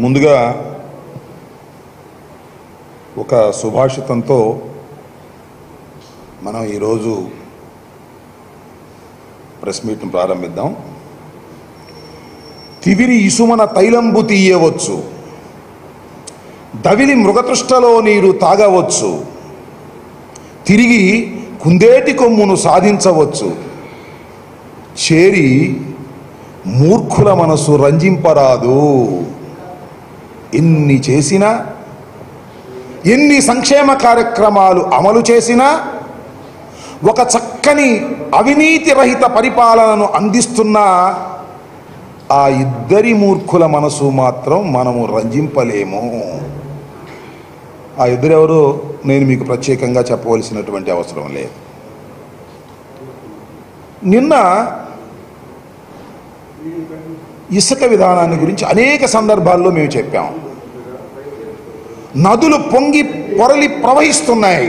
ముందుగా ఒక సుభాషితంతో మనం ఈరోజు ప్రెస్ మీట్ను ప్రారంభిద్దాం తివిరి ఇసుమన తైలంబు తీయవచ్చు దవిలి మృగతృష్టలో నీరు తాగవచ్చు తిరిగి కుందేటి కొమ్మును సాధించవచ్చు చేరి మూర్ఖుల మనసు రంజింపరాదు ఎన్ని చేసినా ఎన్ని సంక్షేమ కార్యక్రమాలు అమలు చేసినా ఒక చక్కని అవినీతి రహిత పరిపాలనను అందిస్తున్న ఆ ఇద్దరి మూర్ఖుల మనసు మాత్రం మనము రంజింపలేము ఆ ఇద్దరెవరు నేను మీకు ప్రత్యేకంగా చెప్పవలసినటువంటి అవసరం లేదు నిన్న ఇసుక విధానాన్ని గురించి అనేక సందర్భాల్లో మేము చెప్పాం నదులు పొంగి పొరలి ప్రవహిస్తున్నాయి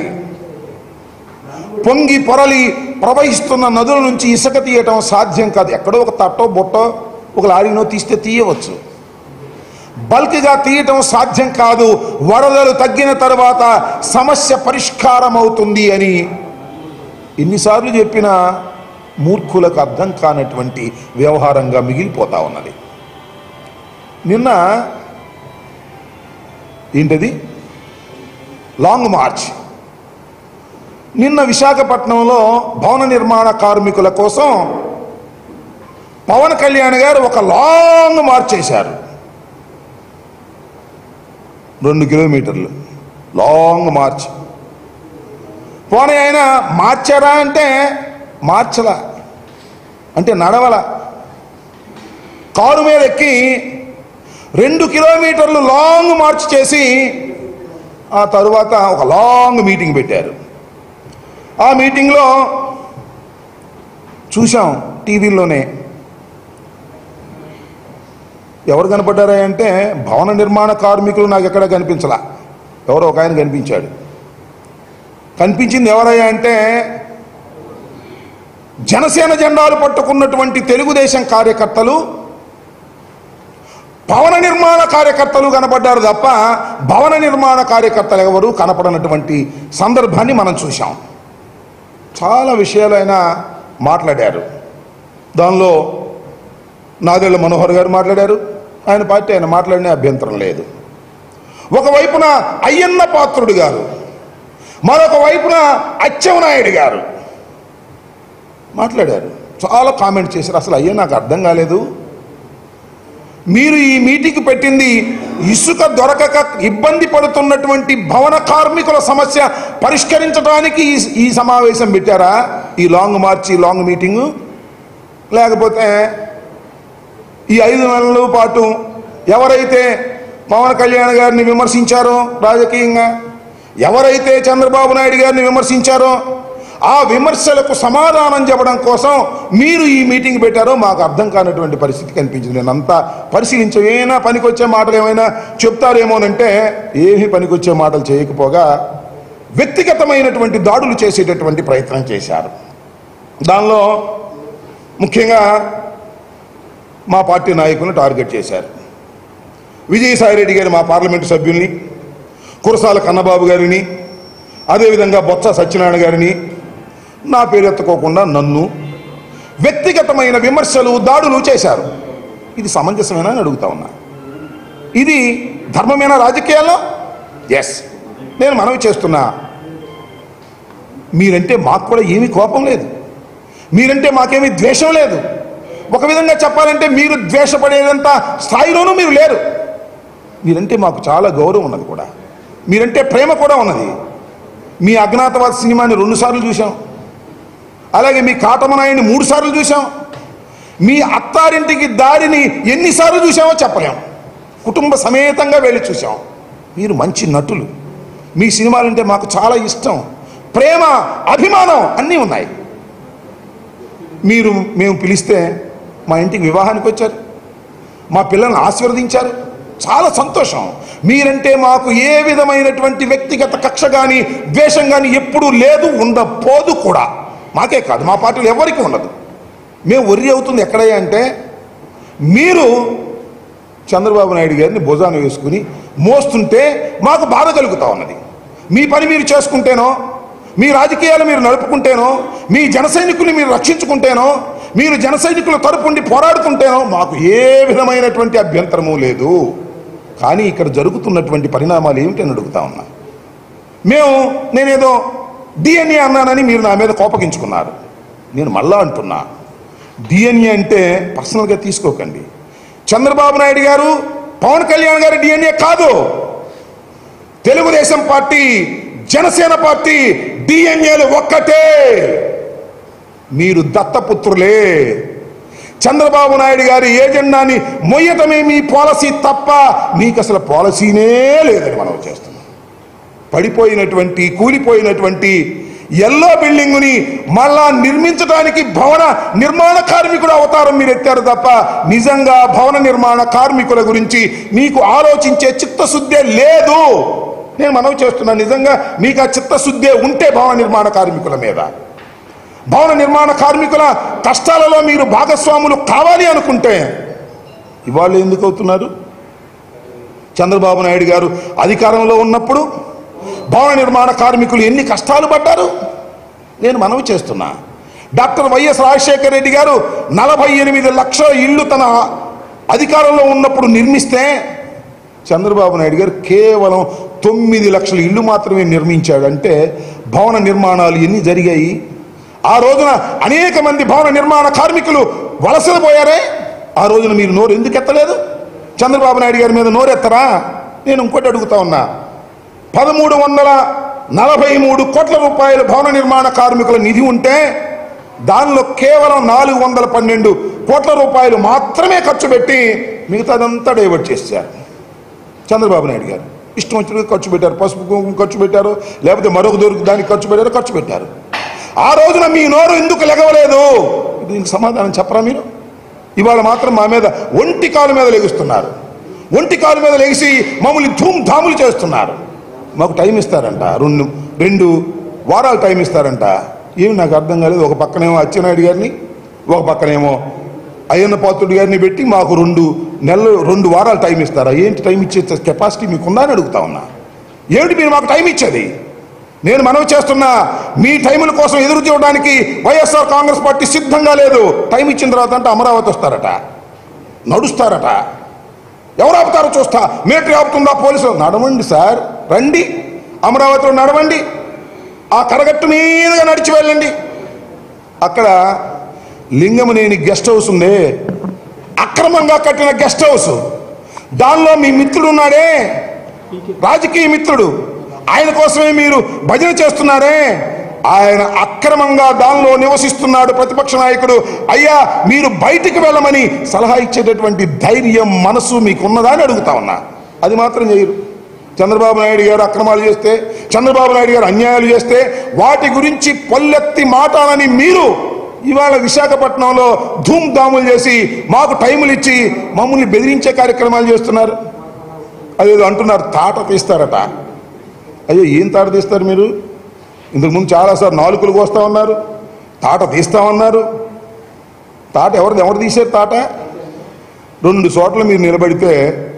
పొంగి పొరలి ప్రవహిస్తున్న నదుల నుంచి ఇసుక తీయటం సాధ్యం కాదు ఎక్కడో ఒక తట్టో బొట్టో ఒక లారీనో తీస్తే తీయవచ్చు బల్క్గా తీయటం సాధ్యం కాదు వరదలు తగ్గిన తర్వాత సమస్య పరిష్కారం అవుతుంది అని ఎన్నిసార్లు చెప్పినా మూర్ఖులకు అర్థం కానటువంటి వ్యవహారంగా మిగిలిపోతా ఉన్నది నిన్న ఏంటది లాంగ్ మార్చ్ నిన్న విశాఖపట్నంలో భవన నిర్మాణ కార్మికుల కోసం పవన్ కళ్యాణ్ గారు ఒక లాంగ్ మార్చ్ చేశారు రెండు కిలోమీటర్లు లాంగ్ మార్చ్ పోనీ ఆయన మార్చారా అంటే మార్చల అంటే నడవల కారు మీద ఎక్కి రెండు కిలోమీటర్లు లాంగ్ మార్చ్ చేసి ఆ తరువాత ఒక లాంగ్ మీటింగ్ పెట్టారు ఆ మీటింగ్లో చూసాం టీవీలోనే ఎవరు కనపడ్డారా అంటే భవన నిర్మాణ కార్మికులు నాకు ఎక్కడ కనిపించలా ఎవరో ఒక ఆయన కనిపించాడు కనిపించింది ఎవరయ్యా అంటే జనసేన జెండాలు పట్టుకున్నటువంటి తెలుగుదేశం కార్యకర్తలు భవన నిర్మాణ కార్యకర్తలు కనపడ్డారు తప్ప భవన నిర్మాణ కార్యకర్తలు ఎవరు కనపడనటువంటి సందర్భాన్ని మనం చూసాం చాలా విషయాలు ఆయన మాట్లాడారు దానిలో నాదెళ్ల మనోహర్ గారు మాట్లాడారు ఆయన పార్టీ ఆయన మాట్లాడిన అభ్యంతరం లేదు ఒకవైపున అయ్యన్న పాత్రుడు గారు మరొక వైపున అచ్చెవనాయుడు గారు మాట్లాడారు చాలా కామెంట్ చేశారు అసలు అయ్యా నాకు అర్థం కాలేదు మీరు ఈ మీటింగ్ పెట్టింది ఇసుక దొరకక ఇబ్బంది పడుతున్నటువంటి భవన కార్మికుల సమస్య పరిష్కరించడానికి ఈ ఈ సమావేశం పెట్టారా ఈ లాంగ్ మార్చ్ ఈ లాంగ్ మీటింగు లేకపోతే ఈ ఐదు నెలల పాటు ఎవరైతే పవన్ కళ్యాణ్ గారిని విమర్శించారో రాజకీయంగా ఎవరైతే చంద్రబాబు నాయుడు గారిని విమర్శించారో ఆ విమర్శలకు సమాధానం చెప్పడం కోసం మీరు ఈ మీటింగ్ పెట్టారో మాకు అర్థం కానటువంటి పరిస్థితి కనిపించింది నేను అంతా పరిశీలించ ఏమైనా పనికొచ్చే మాటలు ఏమైనా చెప్తారేమోనంటే ఏమీ పనికొచ్చే మాటలు చేయకపోగా వ్యక్తిగతమైనటువంటి దాడులు చేసేటటువంటి ప్రయత్నం చేశారు దానిలో ముఖ్యంగా మా పార్టీ నాయకులను టార్గెట్ చేశారు విజయసాయిరెడ్డి గారి మా పార్లమెంటు సభ్యుల్ని కురసాల కన్నబాబు గారిని అదేవిధంగా బొత్స సత్యనారాయణ గారిని నా పేరు ఎత్తుకోకుండా నన్ను వ్యక్తిగతమైన విమర్శలు దాడులు చేశారు ఇది సమంజసమేనా అని అడుగుతా ఉన్నా ఇది ధర్మమైన రాజకీయాల్లో ఎస్ నేను మనవి చేస్తున్నా మీరంటే మాకు కూడా ఏమీ కోపం లేదు మీరంటే మాకేమీ ద్వేషం లేదు ఒక విధంగా చెప్పాలంటే మీరు ద్వేషపడేదంత స్థాయిలోనూ మీరు లేరు మీరంటే మాకు చాలా గౌరవం ఉన్నది కూడా మీరంటే ప్రేమ కూడా ఉన్నది మీ అజ్ఞాతవాద సినిమాని రెండుసార్లు చూసాం అలాగే మీ కాటమనాయుడిని మూడు సార్లు చూసాం మీ అత్తారింటికి దారిని ఎన్నిసార్లు చూసామో చెప్పలేం కుటుంబ సమేతంగా వెళ్ళి చూసాం మీరు మంచి నటులు మీ సినిమాలంటే మాకు చాలా ఇష్టం ప్రేమ అభిమానం అన్నీ ఉన్నాయి మీరు మేము పిలిస్తే మా ఇంటికి వివాహానికి వచ్చారు మా పిల్లల్ని ఆశీర్వదించారు చాలా సంతోషం మీరంటే మాకు ఏ విధమైనటువంటి వ్యక్తిగత కక్ష కానీ ద్వేషం కానీ ఎప్పుడూ లేదు ఉండపోదు కూడా మాకే కాదు మా పార్టీలో ఎవరికి ఉండదు మేము ఒర్రి అవుతుంది ఎక్కడయ్యా అంటే మీరు చంద్రబాబు నాయుడు గారిని భుజాన వేసుకుని మోస్తుంటే మాకు బాధ కలుగుతా ఉన్నది మీ పని మీరు చేసుకుంటేనో మీ రాజకీయాలు మీరు నడుపుకుంటేనో మీ జన సైనికుల్ని మీరు రక్షించుకుంటేనో మీరు జన సైనికుల తరపుండి పోరాడుతుంటేనో మాకు ఏ విధమైనటువంటి అభ్యంతరము లేదు కానీ ఇక్కడ జరుగుతున్నటువంటి పరిణామాలు ఏమిటని అడుగుతా ఉన్నా మేము నేనేదో డిఎన్ఏ అన్నానని మీరు నా మీద కోపగించుకున్నారు నేను మళ్ళా అంటున్నా డిఎన్ఏ అంటే పర్సనల్గా తీసుకోకండి చంద్రబాబు నాయుడు గారు పవన్ కళ్యాణ్ గారు డిఎన్ఏ కాదు తెలుగుదేశం పార్టీ జనసేన పార్టీ డిఎన్ఏలు ఒక్కటే మీరు దత్తపుత్రులే చంద్రబాబు నాయుడు గారి ఏజెండాని మొయ్యటమే మీ పాలసీ తప్ప మీకు అసలు పాలసీనే లేదని మనం చేస్తున్నాం పడిపోయినటువంటి కూలిపోయినటువంటి ఎల్లో బిల్డింగుని మళ్ళా నిర్మించడానికి భవన నిర్మాణ కార్మికుడు అవతారం మీరు ఎత్తారు తప్ప నిజంగా భవన నిర్మాణ కార్మికుల గురించి మీకు ఆలోచించే చిత్తశుద్ధే లేదు నేను మనవి చేస్తున్నా నిజంగా మీకు ఆ చిత్తశుద్ధే ఉంటే భవన నిర్మాణ కార్మికుల మీద భవన నిర్మాణ కార్మికుల కష్టాలలో మీరు భాగస్వాములు కావాలి అనుకుంటే ఇవాళ ఎందుకు అవుతున్నారు చంద్రబాబు నాయుడు గారు అధికారంలో ఉన్నప్పుడు భవన నిర్మాణ కార్మికులు ఎన్ని కష్టాలు పడ్డారు నేను మనవి చేస్తున్నా డాక్టర్ వైఎస్ రాజశేఖర రెడ్డి గారు నలభై ఎనిమిది లక్షల ఇళ్ళు తన అధికారంలో ఉన్నప్పుడు నిర్మిస్తే చంద్రబాబు నాయుడు గారు కేవలం తొమ్మిది లక్షల ఇళ్ళు మాత్రమే నిర్మించాడు అంటే భవన నిర్మాణాలు ఎన్ని జరిగాయి ఆ రోజున అనేక మంది భవన నిర్మాణ కార్మికులు వలసలు పోయారే ఆ రోజున మీరు నోరు ఎందుకు ఎత్తలేదు చంద్రబాబు నాయుడు గారి మీద నోరెత్తరా నేను ఇంకోటి అడుగుతా ఉన్నా పదమూడు వందల నలభై మూడు కోట్ల రూపాయల భవన నిర్మాణ కార్మికుల నిధి ఉంటే దానిలో కేవలం నాలుగు వందల పన్నెండు కోట్ల రూపాయలు మాత్రమే ఖర్చు పెట్టి మిగతాదంతా డైవర్ట్ చేశారు చంద్రబాబు నాయుడు గారు ఇష్టం వచ్చినట్టు ఖర్చు పెట్టారు పసుపు కుంకుమ ఖర్చు పెట్టారు లేకపోతే మరొక దొరికి దానికి ఖర్చు పెట్టారు ఖర్చు పెట్టారు ఆ రోజున మీ నోరు ఎందుకు లెగవలేదు దీనికి సమాధానం చెప్పరా మీరు ఇవాళ మాత్రం మా మీద ఒంటి కాలు మీద లెగుస్తున్నారు ఒంటి కాలు మీద లెగిసి మమ్మల్ని ధూమ్ ధాములు చేస్తున్నారు మాకు టైం ఇస్తారంట రెండు రెండు వారాలు టైం ఇస్తారంట ఏమి నాకు అర్థం కాలేదు ఒక పక్కనేమో అచ్చెన్నాయుడు గారిని ఒక పక్కనేమో అయ్యన్న పాత్రుడు గారిని పెట్టి మాకు రెండు నెలలు రెండు వారాలు టైం ఇస్తారా ఏంటి టైం ఇచ్చే కెపాసిటీ మీకుందా అని అడుగుతా ఉన్నా ఏమిటి మీరు మాకు టైం ఇచ్చేది నేను మనవి చేస్తున్నా మీ టైముల కోసం ఎదురు చూడడానికి వైఎస్ఆర్ కాంగ్రెస్ పార్టీ సిద్ధంగా లేదు టైం ఇచ్చిన తర్వాత అంటే అమరావతి వస్తారట నడుస్తారట ఎవరు ఆపుతారో చూస్తా మిలిటరీ ఆపుతుందా పోలీసులు నడవండి సార్ రండి అమరావతిలో నడవండి ఆ కరగట్టు మీదుగా నడిచి వెళ్ళండి అక్కడ లింగమనేని గెస్ట్ హౌస్ ఉంది అక్రమంగా కట్టిన గెస్ట్ హౌస్ దానిలో మీ మిత్రుడు ఉన్నాడే రాజకీయ మిత్రుడు ఆయన కోసమే మీరు భజన చేస్తున్నారే ఆయన అక్రమంగా దానిలో నివసిస్తున్నాడు ప్రతిపక్ష నాయకుడు అయ్యా మీరు బయటికి వెళ్ళమని సలహా ఇచ్చేటటువంటి ధైర్యం మనసు మీకు ఉన్నదా అని అడుగుతా ఉన్నా అది మాత్రం చేయరు చంద్రబాబు నాయుడు గారు అక్రమాలు చేస్తే చంద్రబాబు నాయుడు గారు అన్యాయాలు చేస్తే వాటి గురించి పొల్లెత్తి మాటాలని మీరు ఇవాళ విశాఖపట్నంలో ధూమ్ ధాములు చేసి మాకు టైములు ఇచ్చి మమ్మల్ని బెదిరించే కార్యక్రమాలు చేస్తున్నారు అదేదో అంటున్నారు తాట తీస్తారట అయ్యో ఏం తాట తీస్తారు మీరు ఇంతకుముందు చాలాసార్లు నాలుకలు కోస్తా ఉన్నారు తాట తీస్తామన్నారు తాట ఎవరిది ఎవరు తీశారు తాట రెండు చోట్ల మీరు నిలబడితే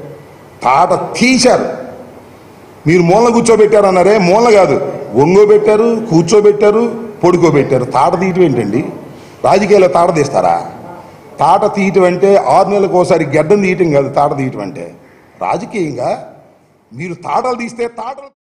తాట తీశారు మీరు మూలన కూర్చోబెట్టారు అన్నారే మూలన కాదు ఒంగోబెట్టారు కూర్చోబెట్టారు పొడుకోబెట్టారు తాట తీయటం ఏంటండి రాజకీయాల్లో తాట తీస్తారా తాట తీయటం అంటే ఆరు నెలలకు ఒకసారి గడ్డం తీయటం కాదు తాట తీయటం అంటే రాజకీయంగా మీరు తాటలు తీస్తే తాటలు